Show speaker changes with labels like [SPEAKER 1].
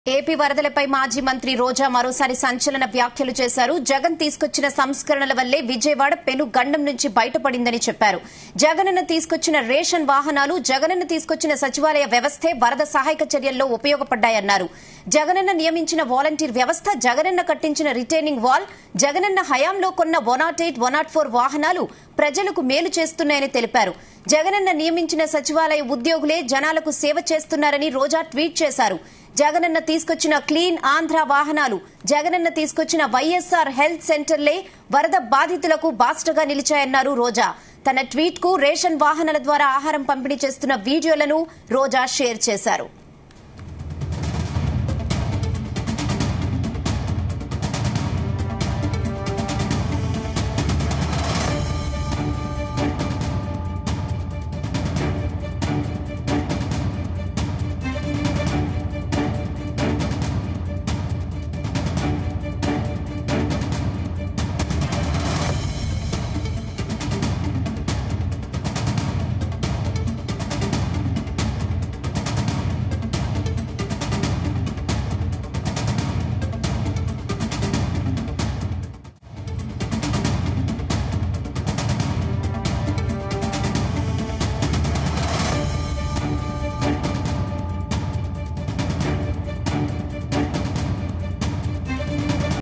[SPEAKER 1] AP వరదలపై మాజీ మంత్రి రోజా మరోసారి సంచలన వ్యాఖ్యలు చేశారు జగన్ తీసుకొచ్చిన సంస్కరణల వల్లే విజయవాడ పెను గండం నుంచి బయటపడిందని చెప్పారు జగనన్న తీసుకొచ్చిన రేషన్ వాహనాలు జగనన్న తీసుకొచ్చిన సచివాలయ వ్యవస్థే వరద సహాయక చర్యల్లో ఉపయోగపడ్డాయన్నారు జగనన్న నియమించిన వాలంటీర్ వ్యవస్థ జగనన్న కట్టించిన రిటైనింగ్ వాల్ జగనన్న హయాంలో కొన్న one nought eight one nought four వాహనాలు ప్రజలకు మేలు చేస్తున్నాయని తెలిపారు జగనన్న నియమించిన సచివాలయ ఉద్యోగులే జనాలకు సేవ చేస్తున్నారని రోజా ట్వీట్ చేశారు జగనన్న తీసుకొచ్చిన క్లీన్ ఆంధ్ర వాహనాలు జగనన్న తీసుకొచ్చిన వైఎస్ఆర్ హెల్త్ సెంటర్లే వరద బాధితులకు బాస్టగా నిలిచాయన్నారు రోజా తన ట్వీట్ కు రేషన్ వాహనాల ద్వారా ఆహారం పంపిణీ చేస్తున్న వీడియోలను రోజా షేర్ చేశారు